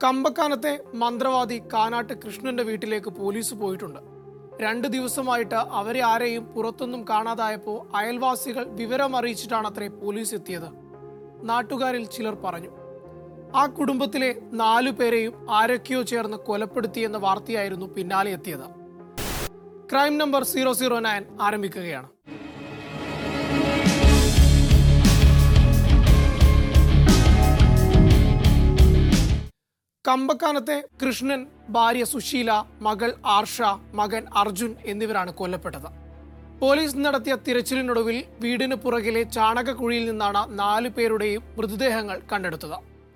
കമ്പക്കാനത്തെ മന്ത്രവാദി കാനാട്ട് കൃഷ്ണന്റെ വീട്ടിലേക്ക് പോലീസ് പോയിട്ടുണ്ട് രണ്ട് ദിവസമായിട്ട് അവരെ ആരെയും പുറത്തൊന്നും കാണാതായപ്പോൾ അയൽവാസികൾ വിവരം അറിയിച്ചിട്ടാണ് അത്രേ പോലീസ് എത്തിയത് നാട്ടുകാരിൽ ചിലർ പറഞ്ഞു ആ കുടുംബത്തിലെ നാലു പേരെയും ആരൊക്കെയോ ചേർന്ന് കൊലപ്പെടുത്തിയെന്ന വാർത്തയായിരുന്നു പിന്നാലെ എത്തിയത് crime number zero zero nine ആരംഭിക്കുകയാണ് കമ്പക്കാനത്തെ കൃഷ്ണൻ ഭാര്യ സുശീല മകൾ ആർഷ മകൻ അർജുൻ എന്നിവരാണ് കൊല്ലപ്പെട്ടത് പോലീസ് നടത്തിയ തിരച്ചിലിനൊടുവിൽ വീടിന് പുറകിലെ ചാണകക്കുഴിയിൽ നിന്നാണ് നാലു പേരുടെയും മൃതദേഹങ്ങൾ കണ്ടെടുത്തത്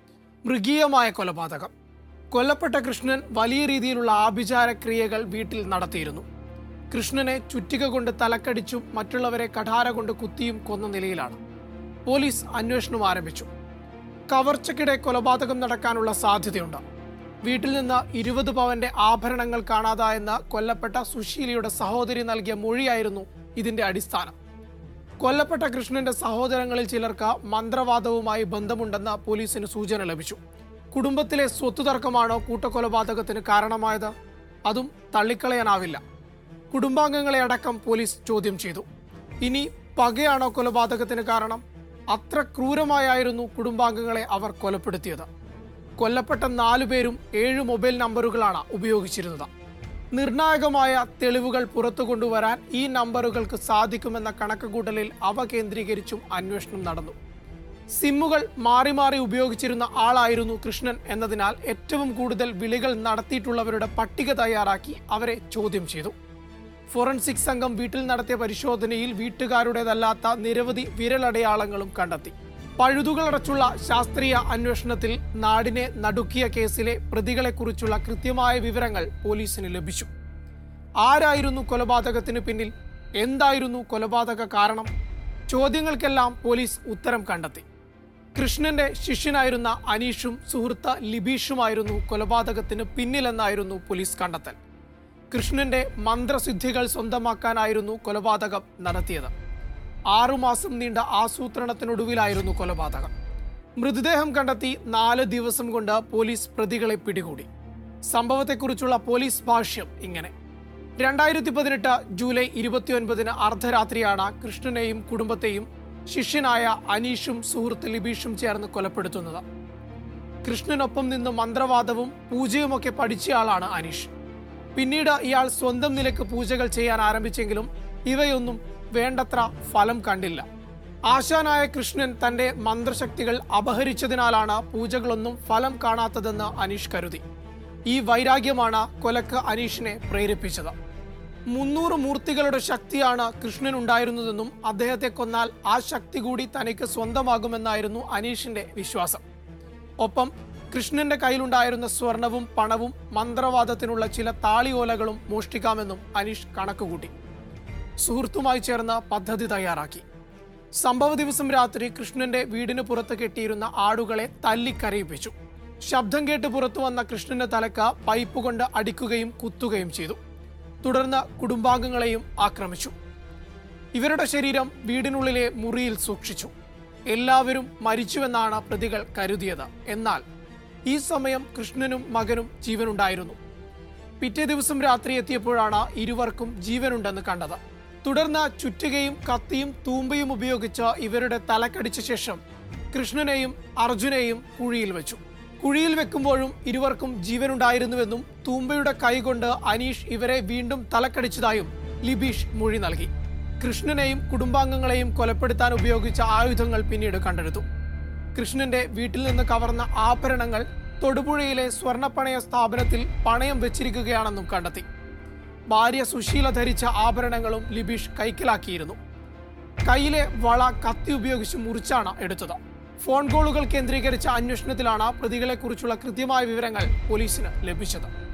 മൃഗീയമായ കൊലപാതകം കൊല്ലപ്പെട്ട കൃഷ്ണൻ വലിയ രീതിയിലുള്ള ആഭിചാര ക്രിയകൾ വീട്ടിൽ നടത്തിയിരുന്നു കൃഷ്ണനെ ചുറ്റിക കൊണ്ട് തലക്കടിച്ചും മറ്റുള്ളവരെ കഠാര കൊണ്ട് കുത്തിയും കൊന്ന നിലയിലാണ് പോലീസ് അന്വേഷണം ആരംഭിച്ചു കവർച്ചക്കിടെ കൊലപാതകം നടക്കാനുള്ള സാധ്യതയുണ്ട് വീട്ടിൽ നിന്ന് ഇരുപത് പവന്റെ ആഭരണങ്ങൾ കാണാതായെന്ന് കൊല്ലപ്പെട്ട സുശീലയുടെ സഹോദരി നൽകിയ മൊഴിയായിരുന്നു ഇതിന്റെ അടിസ്ഥാനം കൊല്ലപ്പെട്ട കൃഷ്ണന്റെ സഹോദരങ്ങളിൽ ചിലർക്ക് മന്ത്രവാദവുമായി ബന്ധമുണ്ടെന്ന് പോലീസിന് സൂചന ലഭിച്ചു കുടുംബത്തിലെ സ്വത്ത് തർക്കമാണോ കൂട്ടക്കൊലപാതകത്തിന് കാരണമായത് അതും തള്ളിക്കളയാനാവില്ല കുടുംബാംഗങ്ങളെ അടക്കം പോലീസ് ചോദ്യം ചെയ്തു ഇനി പകയാണോ കൊലപാതകത്തിന് കാരണം അത്ര ക്രൂരമായായിരുന്നു കുടുംബാംഗങ്ങളെ അവർ കൊലപ്പെടുത്തിയത് കൊല്ലപ്പെട്ട നാലുപേരും ഏഴ് മൊബൈൽ നമ്പറുകളാണ് ഉപയോഗിച്ചിരുന്നത് നിർണായകമായ തെളിവുകൾ പുറത്തു കൊണ്ടുവരാൻ ഈ നമ്പറുകൾക്ക് സാധിക്കുമെന്ന കണക്കുകൂട്ടലിൽ അവ കേന്ദ്രീകരിച്ചും അന്വേഷണം നടന്നു സിമ്മുകൾ മാറി മാറി ഉപയോഗിച്ചിരുന്ന ആളായിരുന്നു കൃഷ്ണൻ എന്നതിനാൽ ഏറ്റവും കൂടുതൽ വിളികൾ നടത്തിയിട്ടുള്ളവരുടെ പട്ടിക തയ്യാറാക്കി അവരെ ചോദ്യം ചെയ്തു ഫോറൻസിക് സംഘം വീട്ടിൽ നടത്തിയ പരിശോധനയിൽ വീട്ടുകാരുടേതല്ലാത്ത നിരവധി വിരലടയാളങ്ങളും കണ്ടെത്തി പഴുതുകളടച്ചുള്ള ശാസ്ത്രീയ അന്വേഷണത്തിൽ നാടിനെ നടുക്കിയ കേസിലെ പ്രതികളെക്കുറിച്ചുള്ള കൃത്യമായ വിവരങ്ങൾ പോലീസിന് ലഭിച്ചു ആരായിരുന്നു കൊലപാതകത്തിന് പിന്നിൽ എന്തായിരുന്നു കൊലപാതക കാരണം ചോദ്യങ്ങൾക്കെല്ലാം പോലീസ് ഉത്തരം കണ്ടെത്തി കൃഷ്ണന്റെ ശിഷ്യനായിരുന്ന അനീഷും സുഹൃത്ത് ലിബീഷുമായിരുന്നു കൊലപാതകത്തിന് പിന്നിലെന്നായിരുന്നു പോലീസ് കണ്ടെത്തൽ കൃഷ്ണന്റെ മന്ത്രസിദ്ധികൾ സ്വന്തമാക്കാനായിരുന്നു കൊലപാതകം നടത്തിയത് ആറുമാസം നീണ്ട ആസൂത്രണത്തിനൊടുവിലായിരുന്നു കൊലപാതകം മൃതദേഹം കണ്ടെത്തി നാല് ദിവസം കൊണ്ട് പോലീസ് പ്രതികളെ പിടികൂടി സംഭവത്തെക്കുറിച്ചുള്ള പോലീസ് ഭാഷ്യം ഇങ്ങനെ രണ്ടായിരത്തി പതിനെട്ട് ജൂലൈ ഇരുപത്തിയൊൻപതിന് അർദ്ധരാത്രിയാണ് കൃഷ്ണനെയും കുടുംബത്തെയും ശിഷ്യനായ അനീഷും സുഹൃത്ത് ലിബീഷും ചേർന്ന് കൊലപ്പെടുത്തുന്നത് കൃഷ്ണനൊപ്പം നിന്ന് മന്ത്രവാദവും പൂജയുമൊക്കെ പഠിച്ചയാളാണ് അനീഷ് പിന്നീട് ഇയാൾ സ്വന്തം നിലക്ക് പൂജകൾ ചെയ്യാൻ ആരംഭിച്ചെങ്കിലും ഇവയൊന്നും വേണ്ടത്ര ഫലം കണ്ടില്ല ആശാനായ കൃഷ്ണൻ തന്റെ മന്ത്രശക്തികൾ അപഹരിച്ചതിനാലാണ് പൂജകളൊന്നും ഫലം കാണാത്തതെന്ന് അനീഷ് കരുതി ഈ വൈരാഗ്യമാണ് കൊലക്ക് അനീഷിനെ പ്രേരിപ്പിച്ചത് മുന്നൂറ് മൂർത്തികളുടെ ശക്തിയാണ് കൃഷ്ണൻ ഉണ്ടായിരുന്നതെന്നും അദ്ദേഹത്തെ കൊന്നാൽ ആ ശക്തി കൂടി തനിക്ക് സ്വന്തമാകുമെന്നായിരുന്നു അനീഷിന്റെ വിശ്വാസം ഒപ്പം കൃഷ്ണന്റെ കയ്യിലുണ്ടായിരുന്ന സ്വർണവും പണവും മന്ത്രവാദത്തിനുള്ള ചില താളിയോലകളും മോഷ്ടിക്കാമെന്നും അനീഷ് കണക്കുകൂട്ടി സുഹൃത്തുമായി ചേർന്ന് പദ്ധതി തയ്യാറാക്കി സംഭവ ദിവസം രാത്രി കൃഷ്ണന്റെ വീടിന് പുറത്ത് കെട്ടിയിരുന്ന ആടുകളെ തല്ലിക്കരയിപ്പിച്ചു ശബ്ദം കേട്ട് പുറത്തു വന്ന കൃഷ്ണന്റെ തലക്ക് പൈപ്പ് കൊണ്ട് അടിക്കുകയും കുത്തുകയും ചെയ്തു തുടർന്ന് കുടുംബാംഗങ്ങളെയും ആക്രമിച്ചു ഇവരുടെ ശരീരം വീടിനുള്ളിലെ മുറിയിൽ സൂക്ഷിച്ചു എല്ലാവരും മരിച്ചുവെന്നാണ് പ്രതികൾ കരുതിയത് എന്നാൽ ഈ സമയം കൃഷ്ണനും മകനും ജീവനുണ്ടായിരുന്നു പിറ്റേ ദിവസം രാത്രി എത്തിയപ്പോഴാണ് ഇരുവർക്കും ജീവനുണ്ടെന്ന് കണ്ടത് തുടർന്ന് ചുറ്റുകയും കത്തിയും തൂമ്പയും ഉപയോഗിച്ച് ഇവരുടെ തലക്കടിച്ച ശേഷം കൃഷ്ണനെയും അർജുനെയും കുഴിയിൽ വെച്ചു കുഴിയിൽ വെക്കുമ്പോഴും ഇരുവർക്കും ജീവനുണ്ടായിരുന്നുവെന്നും തൂമ്പയുടെ കൈകൊണ്ട് അനീഷ് ഇവരെ വീണ്ടും തലക്കടിച്ചതായും ലിബീഷ് മൊഴി നൽകി കൃഷ്ണനെയും കുടുംബാംഗങ്ങളെയും കൊലപ്പെടുത്താൻ ഉപയോഗിച്ച ആയുധങ്ങൾ പിന്നീട് കണ്ടെടുത്തു കൃഷ്ണന്റെ വീട്ടിൽ നിന്ന് കവർന്ന ആഭരണങ്ങൾ തൊടുപുഴയിലെ സ്വർണ്ണപ്പണയ സ്ഥാപനത്തിൽ പണയം വെച്ചിരിക്കുകയാണെന്നും കണ്ടെത്തി ഭാര്യ സുശീല ധരിച്ച ആഭരണങ്ങളും ലിബീഷ് കൈക്കലാക്കിയിരുന്നു കയ്യിലെ വള കത്തി ഉപയോഗിച്ച് മുറിച്ചാണ് എടുത്തത് ഫോൺ കോളുകൾ കേന്ദ്രീകരിച്ച അന്വേഷണത്തിലാണ് പ്രതികളെക്കുറിച്ചുള്ള കൃത്യമായ വിവരങ്ങൾ പോലീസിന് ലഭിച്ചത്